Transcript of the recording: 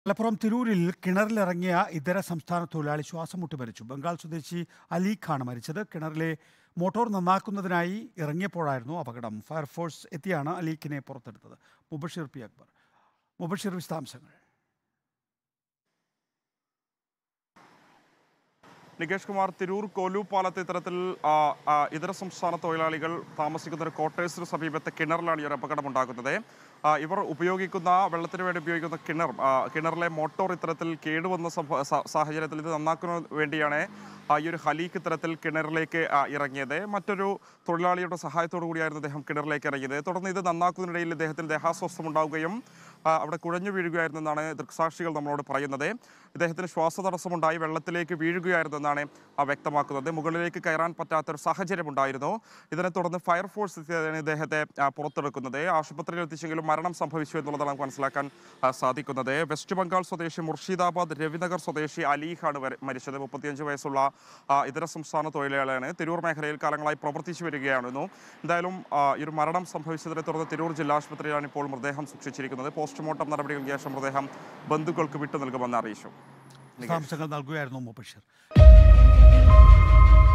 മലപ്പുറം തിരൂരിൽ കിണറിലിറങ്ങിയ ഇതര സംസ്ഥാന തൊഴിലാളി ശ്വാസം മുട്ടി മരിച്ചു ബംഗാൾ സ്വദേശി അലീഖാണ് മരിച്ചത് കിണറിലെ മോട്ടോർ നന്നാക്കുന്നതിനായി ഇറങ്ങിയപ്പോഴായിരുന്നു അപകടം ഫയർഫോഴ്സ് എത്തിയാണ് അലീഖിനെ പുറത്തെടുത്തത് മുബഷീർ പി അക്ബർ മുബഷീർ വിശദാംശങ്ങൾ നികേഷ് കുമാർ തിരൂർ കോലു പാലത്ത് ഇത്തരത്തിൽ ആ, ആ, ഇതര സംസ്ഥാന തൊഴിലാളികൾ താമസിക്കുന്ന ഒരു ക്വാർട്ടേഴ്സിന് സമീപത്തെ കിണറിലാണ് ഈ ഒരു അപകടം ഉണ്ടാകുന്നത് ആ, ഇവർ ഉപയോഗിക്കുന്ന വെള്ളത്തിന് വേണ്ടി ഉപയോഗിക്കുന്ന കിണർ ആ, കിണറിലെ മോട്ടോർ ഇത്തരത്തിൽ കേടുവന്ന സംഭവ- സ- സാഹചര്യത്തിൽ ഇത് നന്നാക്കുന്നതിന് വേണ്ടിയാണ് ആ, ഈ ഒരു ഹലീക്ക് ഇത്തരത്തിൽ കിണറിലേക്ക് ആ, ഇറങ്ങിയത് മറ്റൊരു തൊഴിലാളിയുടെ സഹായത്തോടു കൂടിയായിരുന്നു അദ്ദേഹം കിണറിലേക്ക് ഇറങ്ങിയത് തുടർന്ന് ഇത് നന്നാക്കുന്നതിനിടയിൽ ഇദ്ദേഹത്തിന് ദേഹാസ്വസ്ഥം ഉണ്ടാവുകയും ആ, അവിടെ കുഴഞ്ഞു വീഴുകയായിരുന്നു എന്നാണ് ദൃക്സാക്ഷികൾ നമ്മളോട് പറയുന്നത് ഇദ്ദേഹത്തിന് ശ്വാസതടസ്സമുണ്ടായി വെള്ളത്തിലേക്ക് വീഴുകയായിരുന്നു എന്നാണ് ആ വ്യക്തമാക്കുന്നത് മുകളിലേക്ക് കയറാൻ പറ്റാത്തൊരു സാഹചര്യം ഉണ്ടായിരുന്നു ഇതിനെ തുടർന്ന് ഫയർഫോഴ്സ് എത്തിയതാണ് ഇദ്ദേഹത്തെ ആ, പുറത്തെടുക്കുന്നത് ആശുപത്രിയിൽ എത്തിച്ചെങ്കിലും മരണം സംഭവിച്ചു എന്നുള്ളതാണ് നമുക്ക് മനസ്സിലാക്കാൻ ആ, സാധിക്കുന്നത് വെസ്റ്റ് ബംഗാൾ സ്വദേശി മുർഷിദാബാദ് രവിനഗർ സ്വദേശി അലീഖാണ് വര- മരിച്ചത് മുപ്പത്തിയഞ്ച് വയസ്സുള്ള ആ, ഇതര സംസ്ഥാന തൊഴിലാളിയാണ് തിരൂർ മേഖലയിൽ കാലങ്ങളായി പ്രവർത്തിച്ചു വരികയായിരുന്നു എന്തായാലും ആ, ഈ ഒരു മരണം സംഭവിച്ചതിനെ തുടർന്ന് തിരൂർ ജില്ലാ ആശുപത്രിയിലാണ് ഇപ്പോൾ മൃതദേഹം സൂക്ഷിച്ചിരിക്കുന്നത് പോസ്റ്റ്മോർട്ടം നടപടികൾക്ക് ശേഷം മൃതദേഹം ബന്ധുക്കൾക്ക് വിട്ടു നൽകുമെന്ന് അറിയിച്ചു വിശദാംശങ്ങൾ നൽകുകയായിരുന്നു മുബഷീർ